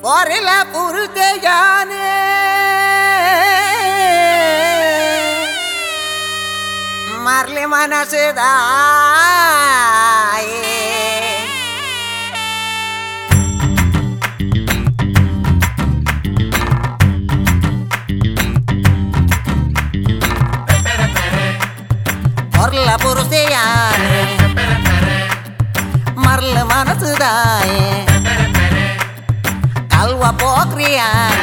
Orela purte jane Marle manase daye Orla purte jane Marle manase daye ಕಲ್ವ ಪೋಕ್ರಿಯ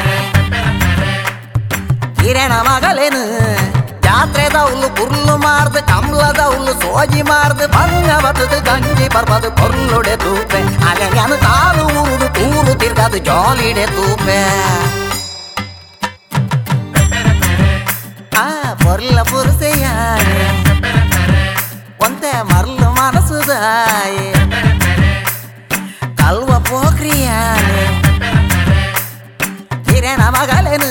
ಕಿರಣ ಮಗಳೇನು ಜಾತ್ರೆದವ್ಲು ಕುರ್ಲು ಮಾರ್ದು ಕಮ್ಲದವ್ಲು ಸೋಜಿ ಮಾರ್ದು ಬಂಗ ಬತ್ತದು ಗಂಜಿ ಬರ್ಬದು ಕೊರ್ಲುಡೆ ತೂಪೆ ಅಗನ್ಯಾನು ಕಾಲು ಉರುದು ತೂರು ತಿರ್ಗದು ಜೋಲಿಡೆ ತೂಪೆ ಆ పొర్ల పురుసయ్యాయే ಒಂತೆ ಮರ್ಲು ಮನಸುದಾಯೆ ಕಲ್ವ ಪೋಕ್ರಿಯಾನೆ ಕಿರಣ ಮಗಳೇನು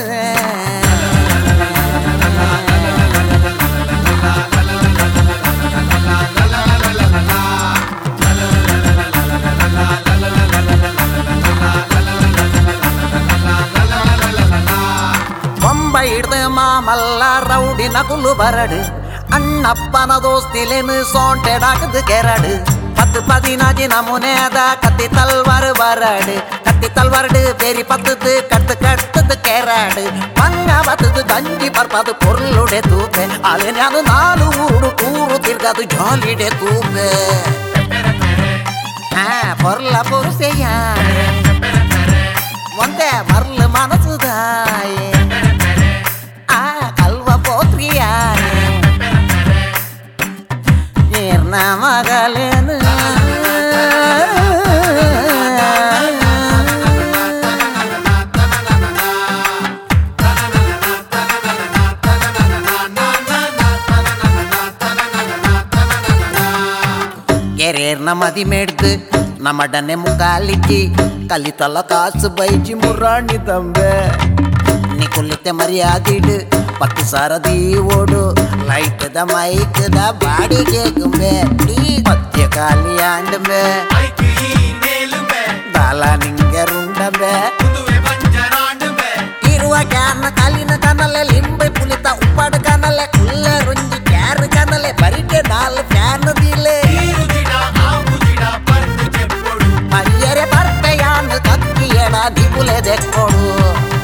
ಬೊಂಬ ಹಿಡ್ದು ಮಾಮಲ್ಲ ರೌಡಿ ನಕುಲು ಬರಡು ಅಣ್ಣಪ್ಪನ ದೋಸ್ತಿಲೇನು ಸೋಂಟೆಡಾಕದು ಕೆರಡು பத்து பதினாஜி நமுனேதா கத்தி தல்வாரு வராடு கத்தி தல்வாருடு பெரி பத்துது கத்து கட்டுது கேராடு மங்க பத்துது கஞ்சி பர்பது பொருளுடைய தூப்பே அலைஞாது நாலு ஊரு கூறு திர்காது ஜாலிடே தூப்பே ஆ பொருள பொருசையா ಒಂದೇ ಮರ್ಲು ಮನಸುದಾಯೆ ಆ ಕಲ್ವ ಪೋತ್ರಿಯಾನೆ ನೀರ್ನ ಮಗಲೇನು ఎరేర్న మది మెడుతు నమ్మడనే ముగాలికి కలితల కాసు బైచి ముర్రాణి తంబే நீ குளித்த மரியாதிடு பத்து சாரதி ஓடு லைட் த மைக் த பாடி கேக்கும்பே நீ பத்திய காலி ஆண்டும்பே ಐಕಿ ಈ ನೇಲುಮೆ ಬಾಲ ನಿಂಗರುಂಡಂಬೆ ಕುದುವೆ ಪಂಜರಾಂಡುಮೆ ಇರುವ ಕ್ಯಾನ ಕಾಲಿನ ಕನಲೆ ಲಿಂಬೆ ಪುಲಿತ ಉಪ್ಪಾಡು ಕನಲೆ ಕುಲ್ಲ ರುಂಜಿ ಕ್ಯಾರ್ ಕನಲೆ ಬರಿಟೆ ನಾಲ್ ಫ್ಯಾನ್ ದಿಲೆ ನೀರು ಗಿಡ ಆವು ಗಿಡ ಪರ್ದು ಚೆಪ್ಪೊಡು ಮರಿಯರೆ ಬರ್ತೆಯಾನು ಕಕ್ಕಿಯಡ ದಿಪುಲೆ ದೆಕ್ಕೊಡು